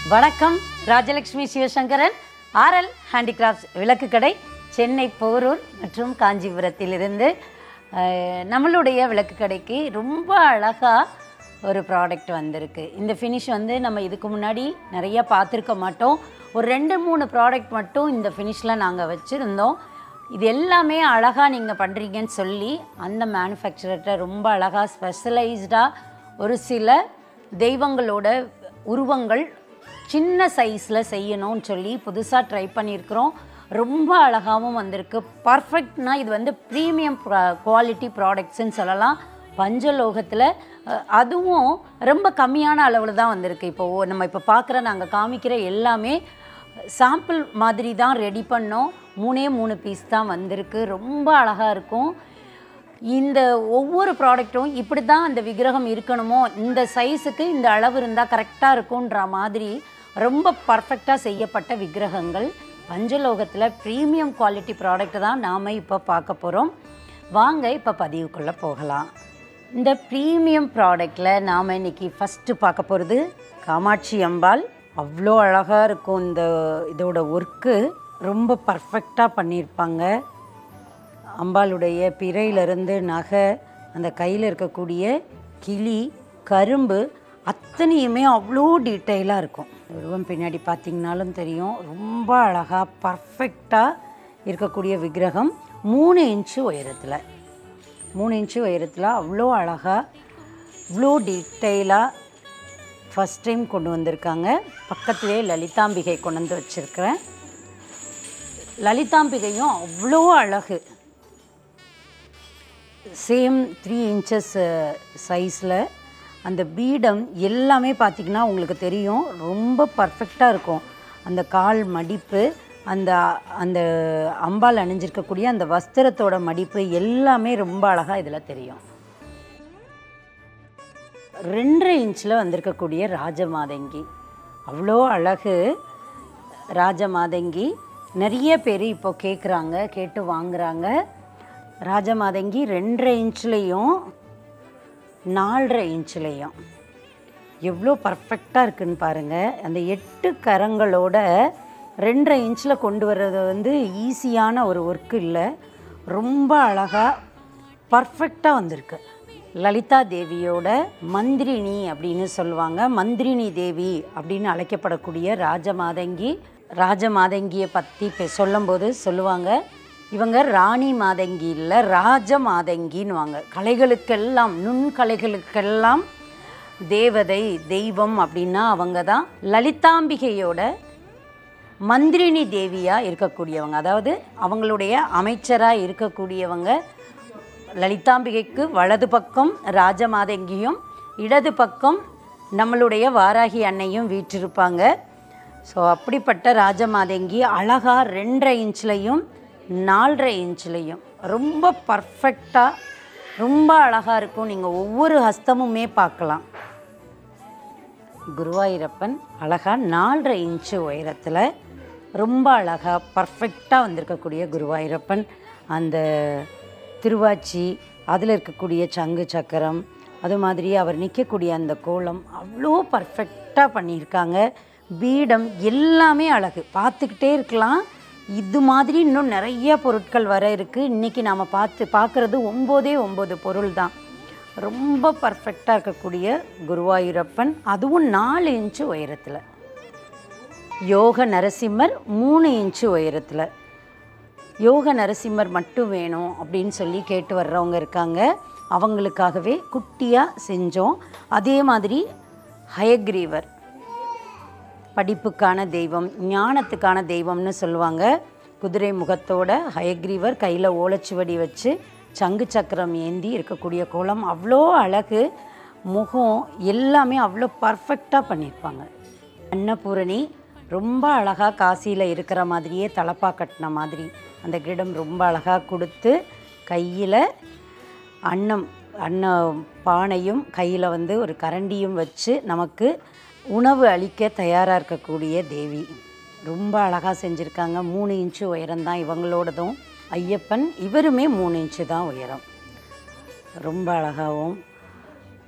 வணக்கம் Rajalakshmi Sivasankaran RL handicrafts விளக்கு கடை சென்னை போரூர் மற்றும் காஞ்சிபுரத்திலிருந்து அஹ், நம்மளுடைய விளக்கு கடைக்கு ரொம்ப அழகாக ஒரு ப்ராடக்ட் வந்திருக்கு இந்த ஃபினிஷ் வந்து நம்ம இதுக்கு முன்னாடி நிறைய பார்த்துருக்க மாட்டோம் ஒரு ரெண்டு மூணு ப்ராடக்ட் மட்டும் இந்த ஃபினிஷில் நாங்கள் வச்சுருந்தோம் இது எல்லாமே அழகாக நீங்கள் பண்ணுறீங்கன்னு சொல்லி அந்த மேனுஃபேக்சரர்கிட்ட ரொம்ப அழகாக ஸ்பெஷலைஸ்டாக ஒரு சில தெய்வங்களோட உருவங்கள் சின்ன சைஸில் செய்யணும்னு சொல்லி புதுசாக ட்ரை பண்ணியிருக்கிறோம் ரொம்ப அழகாகவும் வந்திருக்கு பர்ஃபெக்ட்னா இது வந்து ப்ரீமியம் குவாலிட்டி ப்ராடக்ட்ஸ்ன்னு சொல்லலாம் பஞ்சலோகத்தில் அஹ், அதுவும் ரொம்ப கம்மியான அளவில் தான் வந்திருக்கு இப்போ ஓ- நம்ம இப்போ பார்க்குற நாங்கள் காமிக்கிற எல்லாமே சாம்பிள் மாதிரி தான் ரெடி பண்ணோம் மூணே மூணு பீஸ் தான் வந்திருக்கு ரொம்ப அழகாக இருக்கும் இந்த ஒவ்வொரு ப்ராடக்ட்டும் இப்படி தான் அந்த விக்கிரகம் இருக்கணுமோ இந்த சைஸுக்கு இந்த அளவு இருந்தால் கரெக்டாக இருக்குன்ற மாதிரி ரொம்ப பர்ஃபெக்டாக செய்யப்பட்ட விக்கிரகங்கள் பஞ்சலோகத்தில் ப்ரீமியம் குவாலிட்டி ப்ராடக்ட் தான் நாம் இப்போ பார்க்க போகிறோம் வாங்க இப்போ பதிவுக்குள்ளே போகலாம் இந்த ப்ரீமியம் ப்ராடக்டில் நாம் இன்னைக்கு ஃபஸ்ட்டு பார்க்க போகிறது காமாட்சி அம்பாள் அவ்வளோ அழகாக இருக்கும் இந்த இதோட ஒர்க்கு ரொம்ப பர்ஃபெக்டாக பண்ணியிருப்பாங்க அம்பாளுடைய பிறையிலிருந்து நகை அந்த கையில் இருக்கக்கூடிய கிளி கரும்பு அத்தனையுமே அவ்வளோ டீட்டெயிலாக இருக்கும் உருவம் பின்னாடி பார்த்தீங்கனாலும் தெரியும் ரொம்ப அழகாக பர்ஃபெக்டாக இருக்கக்கூடிய விக்கிரகம் மூணு இன்ச்சு உயரத்தில் மூணு இன்ச்சு உயரத்தில் அவ்வளோ அழகாக இவ்வளோ டீட்டெயிலாக ஃபஸ்ட் டைம் கொண்டு வந்திருக்காங்க பக்கத்துலேயே லலிதாம்பிகை கொண்டு வந்து வச்சுருக்கிறேன் லலிதாம்பிகையும் அவ்வளோ அழகு சேம் த்ரீ இன்ச்சஸ் சைஸில் அந்த பீடம் எல்லாமே பார்த்திங்கன்னா உங்களுக்கு தெரியும் ரொம்ப பர்ஃபெக்டாக இருக்கும் அந்த கால் மடிப்பு அந்த அந்த அம்பால் அணிஞ்சிருக்கக்கூடிய அந்த வஸ்திரத்தோட மடிப்பு எல்லாமே ரொம்ப அழகாக இதில் தெரியும் ரெண்டரை இன்ச்சில் வந்திருக்கக்கூடிய ராஜமாதங்கி அவ்வளோ அழகு ராஜமாதங்கி நிறைய பேர் இப்போ கேட்குறாங்க கேட்டு வாங்குறாங்க ராஜமாதங்கி ரெண்டரை இன்ச்லேயும் நாலரை இன்ச்லேயும் எவ்வளோ பர்ஃபெக்டாக இருக்குன்னு பாருங்கள் அந்த எட்டு கரங்களோட ரெண்டரை இன்ச்சில் கொண்டு வர்றது வந்து ஈஸியான ஒரு ஒர்க்கு இல்லை ரொம்ப அழகாக பர்ஃபெக்டாக வந்திருக்கு லலிதா தேவியோட மந்திரினி அப்படின்னு சொல்லுவாங்க மந்திரினி தேவி அப்படின்னு அழைக்கப்படக்கூடிய ராஜமாதங்கி ராஜமாதங்கியை பற்றி இப்போ சொல்லும்போது சொல்லுவாங்க இவங்க ராணி மாதங்கி இல்லை ராஜ மாதங்கின்னுவாங்க கலைகளுக்கெல்லாம் நுண்கலைகளுக்கெல்லாம் தேவதை தெய்வம் அப்படின்னா அவங்க தான் லலிதாம்பிகையோட மந்திரினி தேவியாக இருக்கக்கூடியவங்க அதாவது அவங்களுடைய அமைச்சராக இருக்கக்கூடியவங்க லலிதாம்பிகைக்கு வலது பக்கம் ராஜமாதங்கியும் இடது பக்கம் நம்மளுடைய வாராகி அன்னையும் வீற்றிருப்பாங்க ஸோ அப்படிப்பட்ட ராஜமாதங்கி அழகாக ரெண்டரை இன்ச்லையும் நாலரை இன்ச்லையும் ரொம்ப பர்ஃபெக்டாக ரொம்ப அழகாக இருக்கும் நீங்கள் ஒவ்வொரு ஹஸ்தமுமே பார்க்கலாம் குருவாயூரப்பன் அழகாக நாலரை இன்ச்சு உயரத்தில் ரொம்ப அழகாக பர்ஃபெக்டாக வந்திருக்கக்கூடிய குருவாயூரப்பன் அந்த திருவாச்சி அதில் இருக்கக்கூடிய சங்கு சக்கரம் அது மாதிரி அவர் நிற்கக்கூடிய அந்த கோலம் அவ்வளோ பர்ஃபெக்டாக பண்ணியிருக்காங்க பீடம் எல்லாமே அழகு பார்த்துக்கிட்டே இருக்கலாம் இது மாதிரி இன்னும் நிறைய பொருட்கள் வர இருக்குது இன்றைக்கி நாம் பார்த்து பார்க்குறது ஒம்போதே ஒம்பது பொருள் தான் ரொம்ப பர்ஃபெக்டாக இருக்கக்கூடிய குருவாயூரப்பன் அதுவும் நாலு இன்ச்சு உயரத்தில் யோக நரசிம்மர் மூணு இன்ச்சு உயரத்தில் யோக நரசிம்மர் மட்டும் வேணும் அப்படின்னு சொல்லி கேட்டு வர்றவங்க இருக்காங்க அவங்களுக்காகவே குட்டியாக செஞ்சோம் அதே மாதிரி ஹயக்ரீவர் படிப்புக்கான தெய்வம் ஞானத்துக்கான தெய்வம்னு சொல்லுவாங்க குதிரை முகத்தோட ஹயக்ரீவர் கையில் ஓலைச்சுவடி வச்சு சங்கு சக்கரம் ஏந்தி இருக்கக்கூடிய கோலம் அவ்வளோ அழகு முகம் எல்லாமே அவ்வளோ பர்ஃபெக்டாக பண்ணியிருப்பாங்க அன்னபூரணி ரொம்ப அழகாக காசியில் இருக்கிற மாதிரியே தலப்பா கட்டின மாதிரி அந்த கிரீடம் ரொம்ப அழகாக கொடுத்து கையில் அன்னம் அன்ன பானையும் கையில் வந்து ஒரு கரண்டியும் வச்சு நமக்கு உணவு அளிக்க தயாராக இருக்கக்கூடிய தேவி ரொம்ப அழகாக செஞ்சுருக்காங்க மூணு இன்ச்சு உயரம்தான் இவங்களோடதும் ஐயப்பன் இவருமே மூணு இன்ச்சு தான் உயரம் ரொம்ப அழகாகவும்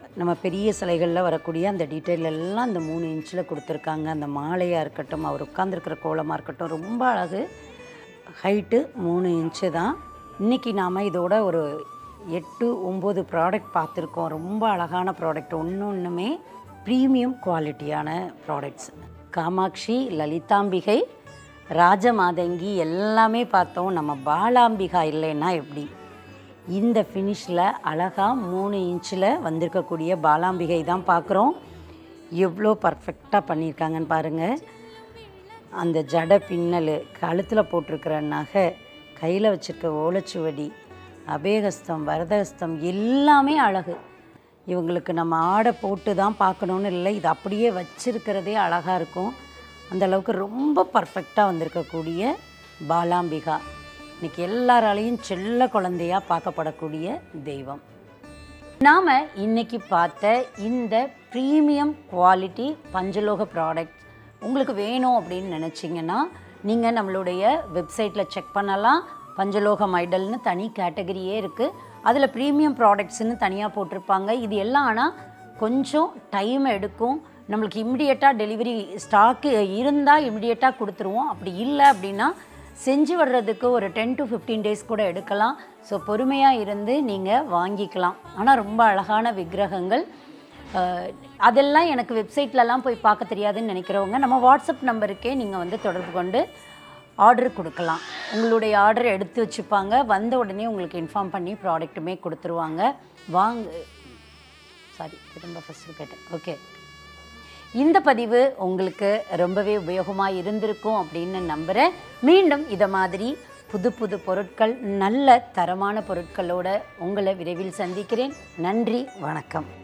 நம்ம பெரிய சிலைகளில் வரக்கூடிய அந்த டீட்டெயில் எல்லாம் அந்த மூணு இன்ச்சில் கொடுத்துருக்காங்க அந்த மாலையாக இருக்கட்டும் அவர் உட்காந்துருக்கிற கோலமாக இருக்கட்டும் ரொம்ப அழகு ஹைட்டு மூணு இன்ச்சு தான் இன்றைக்கி நாம் இதோட ஒரு எட்டு ஒம்பது ப்ராடக்ட் பார்த்துருக்கோம் ரொம்ப அழகான ப்ராடக்ட் ஒன்று ஒன்றுமே ப்ரீமியம் குவாலிட்டியான ப்ராடக்ட்ஸ் காமாட்சி லலிதாம்பிகை ராஜமாதங்கி எல்லாமே பார்த்தோம் நம்ம பாலாம்பிகா இல்லைன்னா எப்படி இந்த ஃபினிஷில் அழகாக மூணு இன்ச்சில் வந்திருக்கக்கூடிய பாலாம்பிகை தான் பார்க்குறோம் எவ்வளோ பர்ஃபெக்டாக பண்ணியிருக்காங்கன்னு பாருங்கள் அந்த ஜட பின்னல் கழுத்தில் போட்டிருக்கிற நகை கையில் வச்சிருக்க ஓலைச்சுவடி அபேகஸ்தம் வரதஹஸ்தம் எல்லாமே அழகு இவங்களுக்கு நம்ம ஆடை போட்டு தான் பார்க்கணுன்னு இல்லை இது அப்படியே வச்சிருக்கிறதே அழகாக இருக்கும் அந்த அளவுக்கு ரொம்ப பர்ஃபெக்டாக வந்திருக்கக்கூடிய பாலாம்பிகா இன்னைக்கு எல்லாராலையும் செல்ல குழந்தையாக பார்க்கப்படக்கூடிய தெய்வம் நாம் இன்னைக்கு பார்த்த இந்த ப்ரீமியம் குவாலிட்டி பஞ்சலோக ப்ராடக்ட் உங்களுக்கு வேணும் அப்படின்னு நினச்சிங்கன்னா நீங்கள் நம்மளுடைய வெப்சைட்டில் செக் பண்ணலாம் பஞ்சலோகம் ஐடல்னு தனி கேட்டகரியே இருக்குது அதில் ப்ரீமியம் ப்ராடக்ட்ஸ்னு தனியாக போட்டிருப்பாங்க இது எல்லாம் ஆனால் கொஞ்சம் டைம் எடுக்கும் நம்மளுக்கு இம்மிடியட்டாக டெலிவரி ஸ்டாக்கு இருந்தால் இம்மிடியட்டாக கொடுத்துருவோம் அப்படி இல்லை அப்படின்னா செஞ்சு வர்றதுக்கு ஒரு டென் டு ஃபிஃப்டீன் டேஸ் கூட எடுக்கலாம் ஸோ பொறுமையாக இருந்து நீங்கள் வாங்கிக்கலாம் ஆனால் ரொம்ப அழகான விக்கிரகங்கள் அஹ், அதெல்லாம் எனக்கு வெப்சைட்லலாம் போய் பார்க்க தெரியாதுன்னு நினைக்கிறவங்க நம்ம வாட்ஸ்அப் நம்பருக்கே நீங்கள் வந்து தொடர்பு கொண்டு ஆர்டர் கொடுக்கலாம் உங்களுடைய ஆர்டர் எடுத்து வச்சுப்பாங்க வந்த உடனே உங்களுக்கு இன்ஃபார்ம் பண்ணி ப்ராடக்ட்டுமே கொடுத்துருவாங்க வாங்க சாரி திரும்ப ஃபஸ்ட்டு கேட்டேன் ஓகே இந்த பதிவு உங்களுக்கு ரொம்பவே உபயோகமாக இருந்திருக்கும் அப்படின்னு நம்புகிறேன் மீண்டும் இதை மாதிரி புது புது பொருட்கள் நல்ல தரமான பொருட்களோட உங்களை விரைவில் சந்திக்கிறேன் நன்றி வணக்கம்